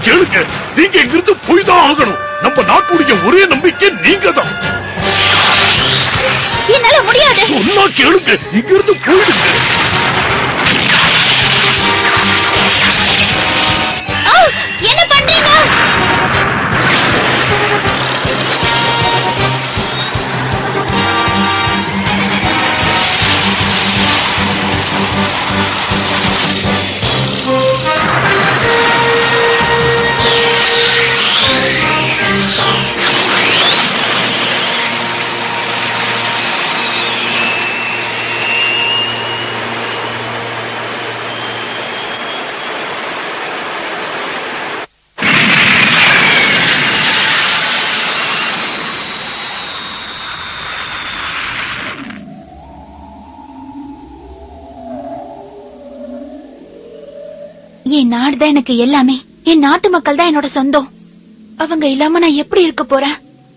கேளுங்க நீங்க இங்கிருந்து போய் தான் ஆகணும் நம்ம நாட்டுடைய ஒரே நம்பிக்கை நீங்க தான் என்னால முடியாது சொன்னா கேளுங்க இங்கிருந்து போயிடுங்க ஆ, என்ன பண்றீங்க என் நாடு தான் எனக்கு எல்லாமே என் நாட்டு மக்கள் தான் என்னோட சொந்தம் அவங்க இல்லாம நான் எப்படி இருக்க போறேன்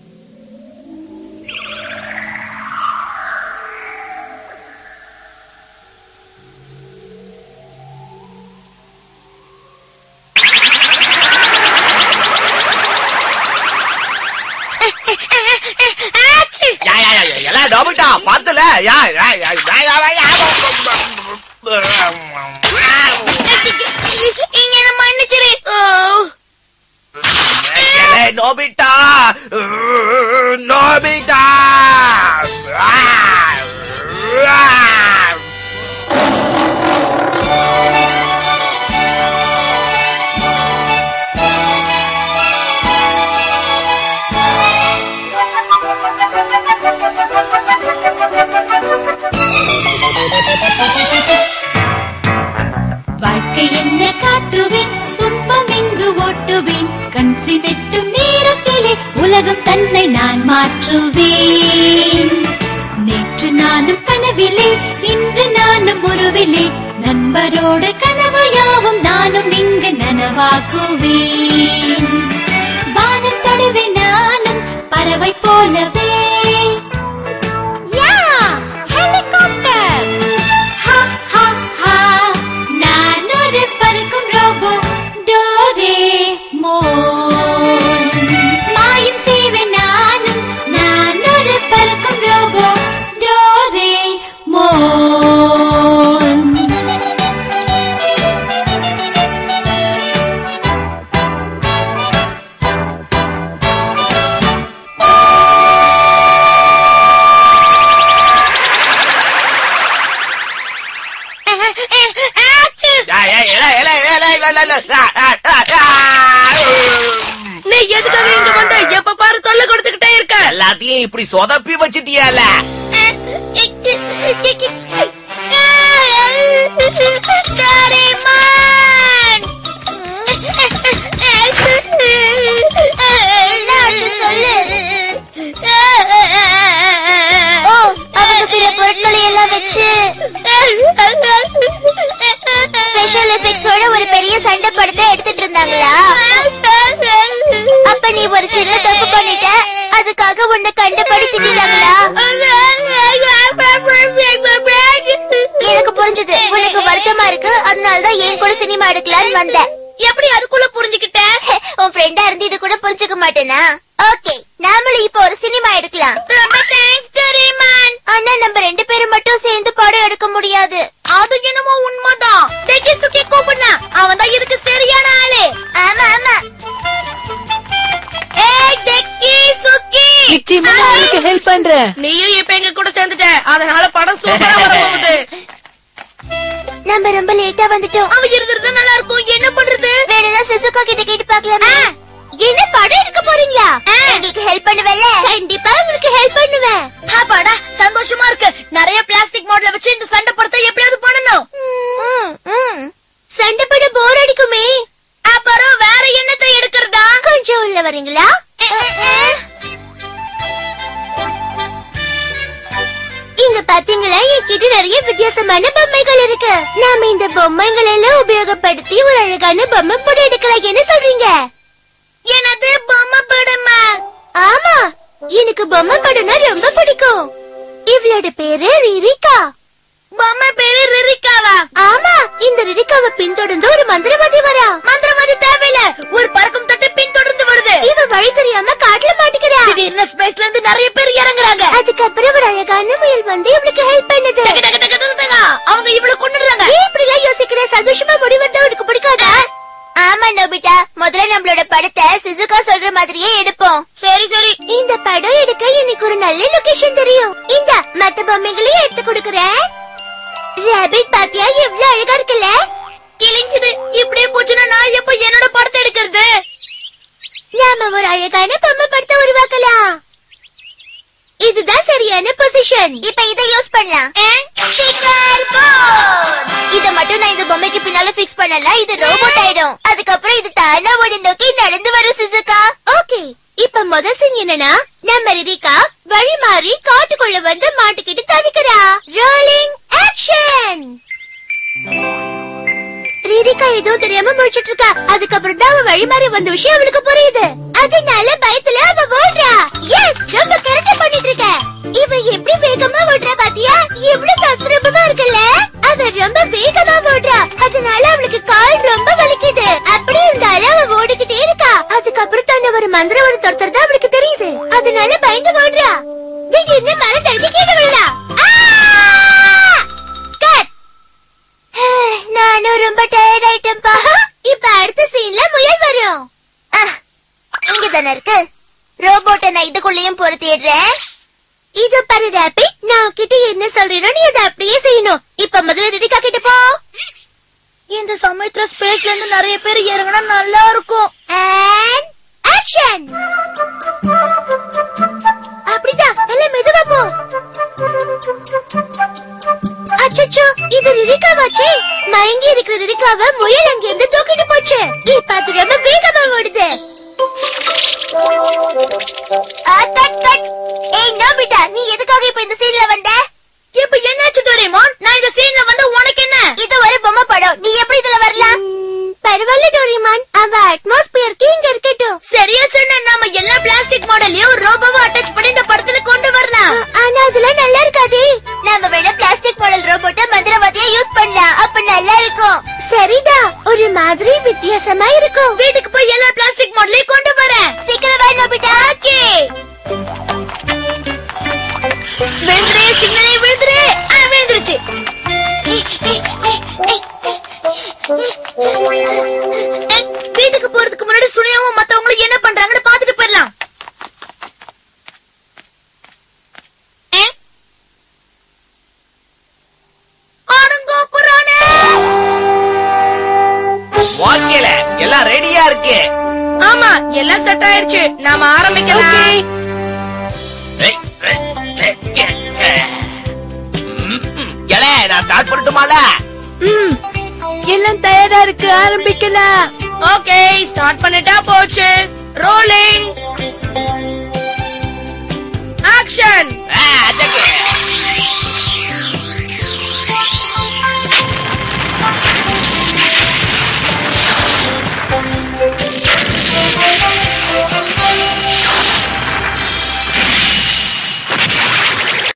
யா யா யா எல்லாம் டோபிட்டா பாத்துல யா யா யா யா யா யா இங்க என்ன மன்னிச்சிரு ஏலே, நோபிட்டா நோபிட்டா வாழ்க்கை என்ன காட்டுவேன் துன்பம் இங்கு ஓட்டுவேன் கண்சி வெட்டும் நேரத்திலே உலகம் தன்னை நான் மாற்றுவேன் நேற்று நானும் கனவிலே இன்று நானும் உருவிலே நண்பரோடு கனவு யாவும் நானும் இங்கு நனவாக்குவேன் வானம் தடுவேன் நானும் பறவை போலவே யா ஹெலிகாப்டர் ஹா ஹா ஹா நான் ஒரு பறக்கும் ரோபோ டோரேமோன் மாயம் செய்வேன் நானும் நான் ஒரு பறக்கும் ரோபோ டோரேமோன் யா யா எல எல எல எல எல நீ எதுக்காக இங்க வந்த எப்ப பாரு தொல்லை கொடுத்துக்கிட்டே இருக்க எல்லாத்தையும் இப்படி சொதப்பி வச்சிட்டியால டோரேமான்! சொல்லு. ஓ, அவங்க சில பொருட்களை எல்லாம் வச்சு ஸ்பெஷல் எஃபெக்ட்ஸோட ஒரு பெரிய சண்டை படத்தை எடுத்துட்டு இருந்தாங்களா அப்ப நீ ஒரு சின்ன தப்பு பண்ணிட்ட அதுக்காக உன்னை கண்டுபடுத்திட்டாங்களா எனக்கு புரிஞ்சது உனக்கு வருத்தமா இருக்கு அதனாலதான் என் கூட சினிமா எடுக்கலான்னு வந்தேன் எப்படி அதுக்குள்ள புரிஞ்சுக்கிட்ட உன் ஃப்ரெண்டா இருந்து இது கூட புரிஞ்சுக்க மாட்டேனா ஓகே நாமளும் இப்போ ஒரு சினிமா எடுக்கலாம் ரொம்ப தேங்க்ஸ் டெரிமான் ஆனா நம்ம ரெண்டு பேரும் மட்டும் சேர்ந்து படம் எடுக்க முடியாது அது என்னமோ உண்மைதான் டெக்கி சுக்கி கூப்பிடலாம் அவன் தான் இதுக்கு சரியான ஆளு ஆமா ஆமா ஏய் டெக்கி சுக்கி நிச்சயமா நான் உங்களுக்கு ஹெல்ப் பண்றேன் நீயும் இப்ப எங்க கூட சேர்ந்துட்ட அதனால படம் சூப்பரா வர போகுது நம்ம ரொம்ப லேட்டா வந்துட்டோம் அவ இருந்திருந்தா நல்லா இருக்கும் என்ன பண்றது வேணும்னா சிசுகா கிட்ட கேட்டு பார்க்கலாமா என்ன படம் எடுக்க போறீங்களா எங்களுக்கு ஹெல்ப் பண்ணுவல கண்டிப்பா உங்களுக்கு ஹெல்ப் பண்ணுவேன் அப்பாடா சந்தோஷமா இருக்கு நிறைய பிளாஸ்டிக் மாடல வச்சு இந்த சண்டை படத்தை எப்படியாவது பண்ணணும் சண்டை படம் போர் அடிக்குமே அப்புறம் வேற என்னத்தை எடுக்கிறதா கொஞ்சம் உள்ள வரீங்களா இங்க பாத்தீங்களா என்கிட்ட நிறைய வித்தியாசமான பொம்மைகள் இருக்கு நாம இந்த பொம்மைகள் எல்லாம் உபயோகப்படுத்தி ஒரு அழகான பொம்மை படம் எடுக்கலாம் என்ன சொல்றீங்க எனது பொம்மை படமா ஆமா எனக்கு பொம்மை படம்னா ரொம்ப பிடிக்கும் இவளோட பேரு ரிரிகா பொம்மை பேரு ரிரிக்காவா ஆமா இந்த ரிரிக்காவை பின்தொடர்ந்து ஒரு மந்திரவாதி வரா மந்திரவாதி தேவையில்ல ஒரு பறக்கும் தட்டு பின் தொடர்ந்து வருது இவ வழி தெரியாம காட்டுல மாட்டிக்கிறா திடீர்னு ஸ்பேஸ்ல இருந்து நிறைய பேர் இறங்குறாங்க அதுக்கப்புறம் ஒரு அழகான முயல் வந்து இவளுக்கு ஹெல்ப் பண்ணுது டக்கு, டக்கு, டக்கு, டக்கு, டக்கு. அவங்க இவ்வளவு கொண்டுடுறாங்க ஏன் இப்படி எல்லாம் யோசிக்கிற சந்தோஷமா முடிவெடுத்தா உனக்கு பிடிக்காதா ஆமா நோபிட்டா முதல்ல நம்மளோட படத்தை சிசுகா சொல்ற மாதிரியே எடுப்போம் சரி சரி இந்த படம் எடுக்க எனக்கு ஒரு நல்ல லொகேஷன் தெரியும் இந்த மத்த பொம்மைகளையும் எடுத்து கொடுக்கறேன் ரேபிட் பாத்தியா எவ்வளவு அழகா இருக்குல்ல கிழிஞ்சது இப்படியே போச்சுன்னா நான் எப்ப என்னோட படத்தை எடுக்கிறது நாம ஒரு அழகான பொம்மை படத்தை உருவாக்கலாம் இதுதான் சரியான பொசிஷன் இப்ப இதை யூஸ் பண்ணலாம் ஸ்டிக்கர் போர்ட் இத மட்டும் நான் இந்த பொம்மைக்கு பின்னால ஃபிக்ஸ் பண்ணனா இது ரோபோட் ஆயிடும் அதுக்கப்புறம் இது தானா ஓடி நோக்கி நடந்து வரும் சிசுகா ஓகே இப்ப முதல் சீன் என்னன்னா நம்ம ரிரிகா வழி மாறி காட்டுக்குள்ள வந்து மாட்டிக்கிட்டு தவிக்கிறா ரோலிங் ஆக்ஷன் ரீதிகா ஏதோ தெரியாம முடிச்சிட்டு இருக்கா அதுக்கப்புறம் தான் அவ வழி மாறி வந்த விஷயம் அவளுக்கு புரியுது அதனால பயத்துல அவ ஓடுறா எஸ் ரொம்ப கரெக்டா பண்ணிட்டு இருக்க இவ எப்படி வேகமா ஓடுறா பாத்தியா எவ்வளவு தத்ரூபமா இருக்குல்ல அவ ரொம்ப வேகமா ஓடுறா அதனால அவளுக்கு கால் ரொம்ப வலிக்குது அப்படி இருந்தாலும் அவ ஓடிக்கிட்டே இருக்கா அதுக்கப்புறம் தன்னை ஒரு மந்திரவாதி துரத்துறது அவளுக்கு தெரியுது அதனால பயந்து ஓடுறா திடீர்னு மரம் தள்ளி கீழே விழுறா கட் நானும் ரொம்ப டயர்ட் ஆயிட்டேன்ப்பா இப்ப அடுத்த சீன்ல முயல் வரும் இங்க தானே இருக்கு ரோபோட்டை நான் இதுக்குள்ளேயும் பொருத்திடுறேன் இது பாரு ரேபி நான் உன்கிட்ட என்ன சொல்றேனோ நீ அதை அப்படியே செய்யணும் இப்ப முதல்ல ரிடிகா கிட்ட போ இந்த சமயத்துல ஸ்பேஸ்ல இருந்து நிறைய பேர் இறங்கினா நல்லா இருக்கும் அண்ட் ஆக்ஷன் அப்படிதான் எல்லாம் மெதுவா போ அச்சச்சோ இது ரிரிகாவாச்சே மயங்கி இருக்கிற ரிரிகாவை முயல் அங்க இருந்து தூக்கிட்டு போச்சு இப்ப அது ரொம்ப வேகமா ஓடுது ஏய் நோபிட்டா நீ எதுக்காக இப்ப இந்த சீன்ல வந்த இப்ப என்னாச்சு டோரேமான் நான் இந்த சீன்ல வந்து உனக்கு என்ன இது ஒரு பொம்மை படம் நீ எப்படி இதுல வரலாம் பரவாயில்ல டோரிமான் அவ அட்மாஸ்பியருக்கு இங்க இருக்கட்டும் சரியா சொன்ன நாம எல்லா பிளாஸ்டிக் மாடலையும் ரோபோவை அட்டாச் பண்ணி இந்த படத்துல கொண்டு வரலாம் ஆனா அதெல்லாம் நல்லா இருக்காதே நாம வேணா பிளாஸ்டிக் மாடல் ரோபோட்ட மந்திரவாதியா யூஸ் பண்ணலாம் அப்ப நல்லா இருக்கும் சரிதான் ஒரு மாதிரி வித்தியாசமா இருக்கும் வீட்டுக்கு போய் எல்லா பிளாஸ்டிக் மாடலையும் கொண்டு வரேன் சீக்கிரம் வா நோபிட்டா ஓகே விழுந்துரு சிக்னலே விழுந்துரு ஆ, விழுந்துருச்சு ஏய், வீட்டுக்கு போறதுக்கு முன்னாடி சுனியாவும் மத்தவங்களும் என்ன பண்றாங்கன்னு பாத்துட்டு போயிடலாம் ஏ? அடங்கோ புறானே! ஓகேல எல்லாம் ரெடியா இருக்கு ஆமா எல்லாம் செட் ஆயிடுச்சு நாம ஆரம்பிக்கலாம் ஏய், ஏய், ஏய், ஏய், ஏய். ம், ம். ஏலே, நான் ஸ்டார்ட் பண்ணட்டுமால எல்லாம் தயாரா இருக்கு ஆரம்பிக்கலாம் ஓகே ஸ்டார்ட் பண்ணிட்டா போச்சு ரோலிங்